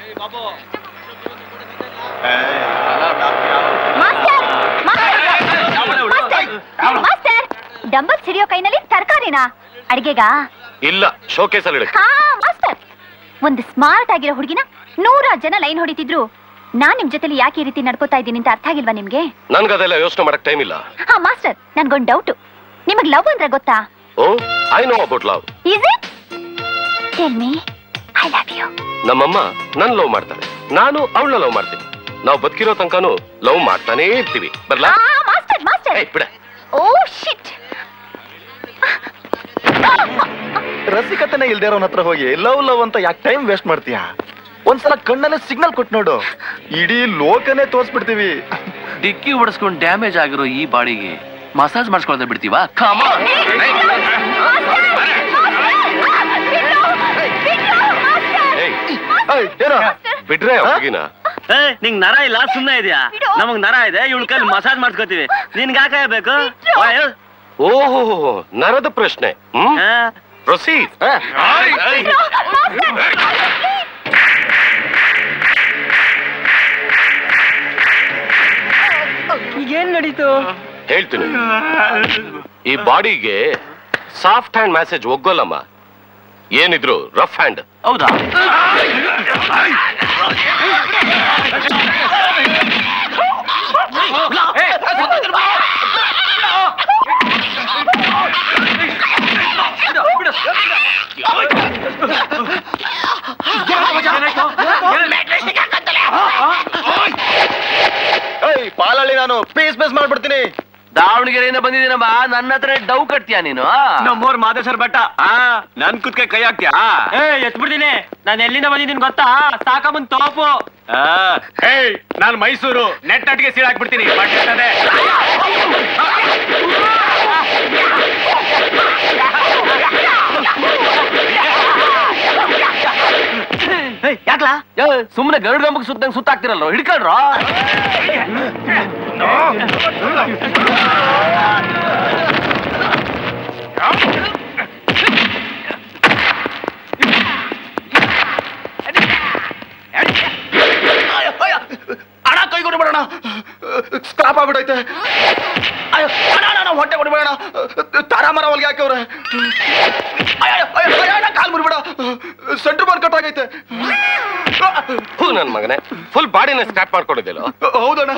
Master master master master dumbbell ಸಿಡಿಯೋ ಕೈನಲ್ಲಿ ತರಕಾರಿನಾ ಅಡಿಗೆಗಾ ಇಲ್ಲ ಶೋಕೇಸ್ ಅಲ್ಲಿ ಇಡಕ್ಕೆ ಹಾ ಮಾಸ್ಟರ್ ಒಂದು ಸ್ಮಾರ್ಟ್ ಆಗಿರೋ ಹುಡುಗಿನ ನೂರಾರು ಜನ ಲೈನ್ ಹೊಡಿತಿದ್ರು ನಾನ್ ನಿಮ್ ಜೊತೆಲಿ ಯಾಕೆ ಈ ರೀತಿ ನಡ್ಕೋತಾ ಇದ್ದೀನಿ ಅಂತ ಅರ್ಥ ಆಗಿಲ್ವಾ ನಿಮ್ಗೆ ನನ್ಗದೆಲ್ಲ ಯೋಚನೆ ಮಾಡಕ್ ಟೈಮ್ ಇಲ್ಲ ಹಾ ಮಾಸ್ಟರ್ ನನ್ಗೊಂದು ಡೌಟ್ ನಿಮಗ್ ಲವ್ ಅಂದ್ರೆ ಗೊತ್ತಾ oh I know about love is it tell me I love you ನಮ್ಮಮ್ಮ ನನ್ ಲವ್ ಮಾಡ್ತಾಳೆ ನಾನು ಅವಳನ್ನ ಲವ್ ಮಾಡ್ತೀನಿ ನಾವು ಬದುಕಿರೋ ತನಕನೂ ಲವ್ ಮಾಡ್ತಾನೇ ಇರ್ತೀವಿ ಬರ್ಲಾ ಆ ಮಾಸ್ಟರ್ ಮಾಸ್ಟರ್ ಏಯ್, ಬಿಡ ಓ ಶಿಟ್ ರಸಿಕತನೇ ಇಲ್ದೇ ಇರೋನ್ ಹತ್ರ ಹೋಗಿ ಲವ್ ಲವ್ ಅಂತ ಯಾಕೆ ಟೈಮ್ ವೇಸ್ಟ್ ಮಾಡ್ತೀಯಾ ಒಂದ್ಸಲ ಕಣ್ಣಲ್ಲೇ ಸಿಗ್ನಲ್ ಕೊಟ್ಟು ನೋಡು ಇಡೀ ಲೋಕನೇ ತೋರ್ಸ್ಬಿಡ್ತೀವಿ ಡಿಕ್ಕಿ ಹೊಡೆಸ್ಕೊಂಡು ಡ್ಯಾಮೇಜ್ ಆಗಿರೋ ಈ ಬಾಡಿಗೆ ಮಸಾಜ್ ಮಾಡಿಸ್ಕೊಳ್ತಾ ಬಿಡ್ತೀವಾ ಕಾಮ ಏಯ್ ಏಯ್, ಏನೋ ಬಿಡ್ರೆ ಹುಡುಗಿನ ಏ ನಿಂಗ್ ನರ ಇಲ್ಲ ಸುಮ್ನೆ ಇದೆಯಾ ಬಿಡು. ನಮಗ್ ನರ ಇದೆ ಇವಳ ಕೈಲಿ ಮಸಾಜ್ ಮಾಡ್ಕೋತೀವಿ ನಿನ್ಗೆ ಯಾಕೆ ಬೇಕು ಬಿಡು. ಓಹೋ ನರದ ಪ್ರಶ್ನೆ ಹ್ಮ್ ಪ್ರೊಸೀಡ್ ಈಗೇನ್ ನಡೀತು ಹೇಳ್ತೀನಿ ಈ ಬಾಡಿಗೆ ಸಾಫ್ಟ್ ಹ್ಯಾಂಡ್ ಮ್ಯಾಸೇಜ್ ಒಗ್ಗೋಲ್ಲಮ್ಮ ಏನಿದ್ರು ರಫ್ ಹ್ಯಾಂಡ್ ಹೌದಾ ಏಯ್ ಪಾಲಳ್ಳಿ ನಾನು ಪೀಸ್ ಪೀಸ್ ಮಾಡ್ಬಿಡ್ತೀನಿ ದಾವಣಗೆರೆಯಿಂದ ಬಂದಿದ್ದೀನಮ್ಮ ನನ್ನ ಹತ್ರ ಡವ್ ಕಟ್ತೀಯ ನೀನು ನಮ್ಮೋರ್ ಮಾದೇಶ್ವರ ಭಟ್ಟ ನನ್ ಕುತ್ಕೆ ಕೈ ಹಾಕ್ತ್ಯಾ ಏ ಎತ್ಬಿಡ್ತೀನಿ ನಾನ್ ಎಲ್ಲಿಂದ ಬಂದಿದ್ದೀನಿ ಗೊತ್ತಾ ಸಾಕಮ್ಮನ್ ತೋಪು ಹೇಯ್ ನಾನು ಮೈಸೂರು ನೆಟ್ ಅಟ್ಗೆ ಸೀಳಾಕ್ಬಿಡ್ತೀನಿ ಬಟ್ಟೆ ಯಾಕ್ಲಾ ಸುಮ್ಮನೆ ಗರುಡ ಗಂಬಕ್ಕೆ ಸುತ್ತಂಗ್ ಸುತ್ತಾಕ್ತಿರಲ್ರೋ ಹಿಡ್ಕೊಳ್ರೋ ಅಣ್ಣ ಕೈ ಕೊಡ್ಬೇಡಣ ಸ್ಕ್ರಾಪ್ ಆಗ್ಬಿಟ್ಟೈತೆ ಅಯ್ಯೋ ಅಣ್ಣ ಅಣ್ಣ, ಅಣ್ಣ ಹೊಟ್ಟೆ ಕೊಡ್ಬೇಡ ತಾರ ಮರ ಹೊಲ್ಗೆ ಹಾಕವ್ರೆ ಕಾಲ್ ಮುರಿಬೇಡ ಸೆಂಟ್ರ್ ಬಾರ್ ಕಟ್ ಆಗೈತೆ ಹೂ ನನ್ ಮಗನೇ ಫುಲ್ ಬಾಡಿನ ಸ್ಕ್ರಾಪ್ ಮಾಡ್ಕೊಂಡಿದ್ದೆಲ್ಲೋ ಹೌದಣ್ಣ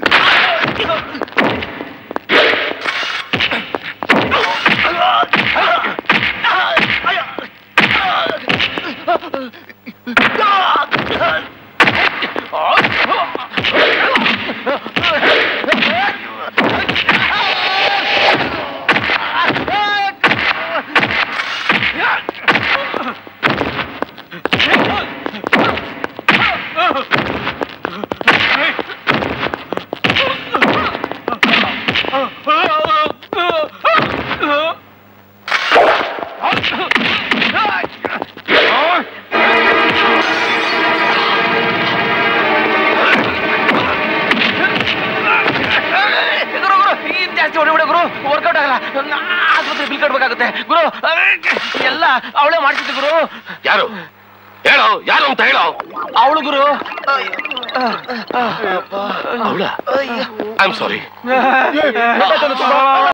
ಗುರು ಗುರು ಈಗ ಜಾಸ್ತಿ ಹೊಡಿಬೇಡ ಗುರು ವರ್ಕೌಟ್ ಆಗಲ್ಲ ನಾ ಆಸ್ಪತ್ರೆ ಬಿಲ್ ಕಟ್ಬೇಕಾಗುತ್ತೆ ಗುರು ಎಲ್ಲ ಅವಳೇ ಮಾಡ್ತಿದ್ದೆ ಗುರು ಯಾರು ಹೇಳೋ ಯಾರು ಅಂತ ಹೇಳೋ ಅವಳು ಗುರು ಅವಳ ಐ ಆಮ್ ಸಾರಿ